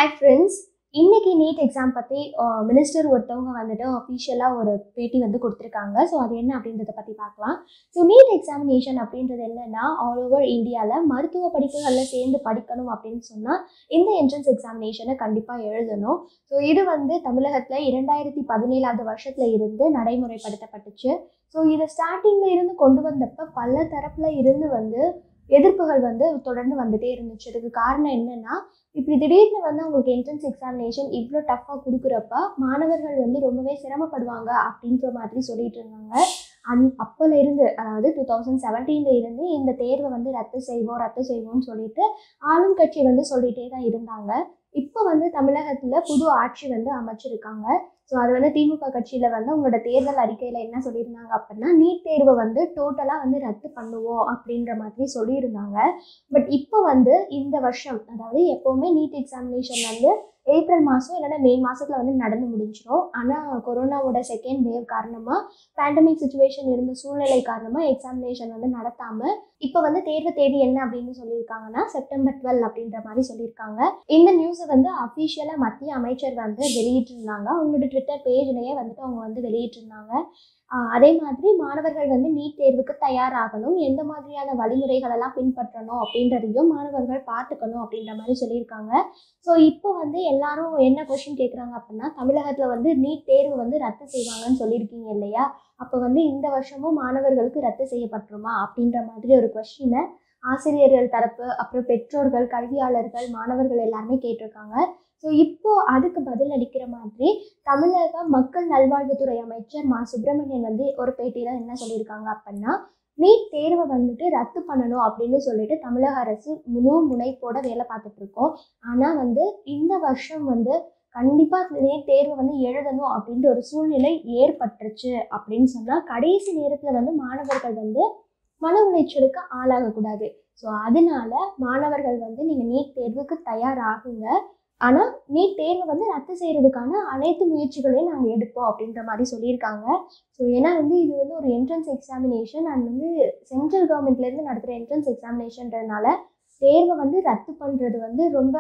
hi friends இன்னைக்கு NEET exam பற்றி minister ஒருத்தவங்க வந்துட்டு அஃபிஷியலாக ஒரு பேட்டி வந்து கொடுத்துருக்காங்க ஸோ அது என்ன அப்படின்றத பற்றி பார்க்கலாம் ஸோ நீட் எக்ஸாமினேஷன் அப்படின்றது என்னென்னா ஆல் ஓவர் இந்தியாவில் மருத்துவ படிப்புகளில் சேர்ந்து படிக்கணும் அப்படின்னு சொன்னால் இந்த என்ட்ரன்ஸ் எக்ஸாமினேஷனை கண்டிப்பாக எழுதணும் ஸோ இது வந்து தமிழகத்தில் இரண்டாயிரத்தி பதினேழாவது வருஷத்தில் இருந்து நடைமுறைப்படுத்தப்பட்டுச்சு ஸோ இதை ஸ்டார்டிங்கில் இருந்து கொண்டு வந்தப்போ பல தரப்பில் இருந்து வந்து எதிர்ப்புகள் வந்து தொடர்ந்து வந்துட்டே இருந்துச்சு இதுக்கு காரணம் என்னன்னா இப்படி திடீர்னு வந்து அவங்களுக்கு என்ட்ரன்ஸ் எக்ஸாமினேஷன் இவ்வளோ டஃப்பாக கொடுக்குறப்ப மாணவர்கள் வந்து ரொம்பவே சிரமப்படுவாங்க அப்படின்ற மாதிரி சொல்லிட்டு இருந்தாங்க அந் அப்போல இருந்து அதாவது டூ தௌசண்ட் செவன்டீன்ல இருந்து இந்த தேர்வை வந்து ரத்து செய்வோம் ரத்து செய்வோம்னு சொல்லிட்டு ஆளும் கட்சி வந்து சொல்லிட்டே தான் இருந்தாங்க இப்போ வந்து தமிழகத்தில் புது ஆட்சி வந்து அமைச்சிருக்காங்க ஸோ அது வந்து திமுக கட்சியில் வந்து உங்களோட தேர்தல் அறிக்கையில் என்ன சொல்லியிருந்தாங்க அப்படின்னா நீட் தேர்வை வந்து டோட்டலாக வந்து ரத்து பண்ணுவோம் அப்படின்ற மாதிரி சொல்லியிருந்தாங்க பட் இப்போ வந்து இந்த வருஷம் அதாவது எப்போவுமே நீட் எக்ஸாமினேஷன் வந்து ஏப்ரல் மாதம் இல்லைன்னா மே மாதத்தில் வந்து நடந்து முடிஞ்சிடும் ஆனால் கொரோனாவோட செகண்ட் வேவ் காரணமாக பேண்டமிக் சுச்சுவேஷன் இருந்த சூழ்நிலை காரணமாக எக்ஸாமினேஷன் வந்து நடத்தாமல் இப்போ வந்து தேர்வு தேதி என்ன அப்படின்னு சொல்லியிருக்காங்கன்னா செப்டம்பர் டுவெல் அப்படின்ற மாதிரி சொல்லியிருக்காங்க இந்த நியூஸை வந்து அஃபிஷியலாக மத்திய அமைச்சர் வந்து வெளியிட்டிருந்தாங்க அவங்களோட ட்விட்டர் பேஜ்லேயே வந்துட்டு அவங்க வந்து வெளியிட்டிருந்தாங்க ஆஹ் அதே மாதிரி மாணவர்கள் வந்து நீட் தேர்வுக்கு தயாராகணும் எந்த மாதிரியான வழிமுறைகள் எல்லாம் பின்பற்றணும் அப்படின்றதையும் மாணவர்கள் பார்த்துக்கணும் அப்படின்ற மாதிரி சொல்லியிருக்காங்க ஸோ இப்போ வந்து எல்லாரும் என்ன கொஷின் கேட்குறாங்க அப்படின்னா தமிழகத்தில் வந்து நீட் தேர்வு வந்து ரத்து செய்வாங்கன்னு சொல்லியிருக்கீங்க இல்லையா அப்போ வந்து இந்த வருஷமும் மாணவர்களுக்கு ரத்து செய்யப்பட்டுருமா அப்படின்ற மாதிரி ஒரு கொஷினை ஆசிரியர்கள் தரப்பு அப்புறம் பெற்றோர்கள் கல்வியாளர்கள் மாணவர்கள் எல்லாருமே கேட்டிருக்காங்க ஸோ இப்போ அதுக்கு பதில் அளிக்கிற மாதிரி தமிழக மக்கள் நல்வாழ்வுத்துறை அமைச்சர் மா சுப்பிரமணியன் வந்து ஒரு பேட்டியில் என்ன சொல்லியிருக்காங்க அப்படின்னா நீட் தேர்வை வந்துட்டு ரத்து பண்ணணும் அப்படின்னு சொல்லிட்டு தமிழக அரசு முழு முனைப்போட வேலை பார்த்துட்டு இருக்கோம் ஆனால் வந்து இந்த வருஷம் வந்து கண்டிப்பாக நீட் தேர்வு வந்து எழுதணும் அப்படின்ற ஒரு சூழ்நிலை ஏற்பட்டுருச்சு அப்படின்னு சொன்னால் கடைசி நேரத்தில் வந்து மாணவர்கள் வந்து மன உளைச்சலுக்கு ஆளாகக்கூடாது ஸோ அதனால மாணவர்கள் வந்து நீங்கள் நீட் தேர்வுக்கு தயாராகுங்க ஆனால் நீட் தேர்வை வந்து ரத்து செய்கிறதுக்கான அனைத்து முயற்சிகளையும் நாங்கள் எடுப்போம் அப்படின்ற மாதிரி சொல்லியிருக்காங்க ஸோ ஏன்னா வந்து இது வந்து ஒரு என்ட்ரன்ஸ் எக்ஸாமினேஷன் அண்ட் வந்து சென்ட்ரல் கவர்மெண்ட்லேருந்து நடத்துகிற என்ட்ரன்ஸ் எக்ஸாமினேஷன்றதுனால தேர்வை வந்து ரத்து பண்ணுறது வந்து ரொம்ப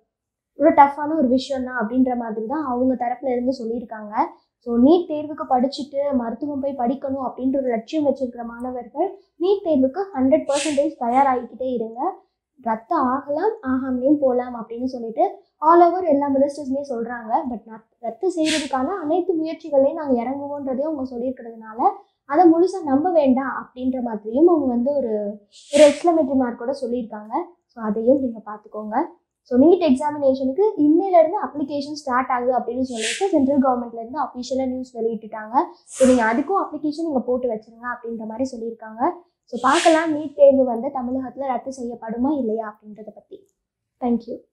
ஒரு டஃப்பான ஒரு விஷயம் தான் அப்படின்ற மாதிரி தான் அவங்க தரப்புல இருந்து சொல்லியிருக்காங்க ஸோ நீட் தேர்வுக்கு படிச்சுட்டு மருத்துவம் போய் படிக்கணும் அப்படின்ற ஒரு லட்சியம் வச்சிருக்கிற மாணவர்கள் நீட் தேர்வுக்கு ஹண்ட்ரட் பர்சன்டேஜ் தயாராகிக்கிட்டே இருங்க ரத்து ஆகலாம் ஆகாமலையும் போகலாம் அப்படின்னு சொல்லிட்டு ஆல் ஓவர் எல்லா மினிஸ்டர்ஸுமே சொல்கிறாங்க பட் ரத்து செய்கிறதுக்கான அனைத்து முயற்சிகளையும் நாங்கள் இறங்குவோன்றதையும் அவங்க சொல்லியிருக்கிறதுனால அதை முழுசாக நம்ப வேண்டாம் அப்படின்ற மாதிரியும் அவங்க வந்து ஒரு ஒரு எக்ஸ்லமேட்டரி மார்க்கோட சொல்லியிருக்காங்க ஸோ அதையும் நீங்கள் பார்த்துக்கோங்க ஸோ நீட் எக்ஸாமினேஷனுக்கு இன்னையிலேருந்து அப்ளிகேஷன் ஸ்டார்ட் ஆகுது அப்படின்னு சொல்லிட்டு சென்ட்ரல் கவர்மெண்ட்லேருந்து அஃபிஷியலாக நியூஸ் வெளியிட்டுட்டாங்க ஸோ நீங்கள் அதுக்கும் அப்ளிகேஷன் நீங்கள் போட்டு வச்சுருங்க அப்படின்ற மாதிரி சொல்லியிருக்காங்க ஸோ பார்க்கலாம் நீட் தேர்வு வந்து தமிழகத்தில் ரத்து செய்யப்படுமா இல்லையா அப்படின்றத பற்றி தேங்க்யூ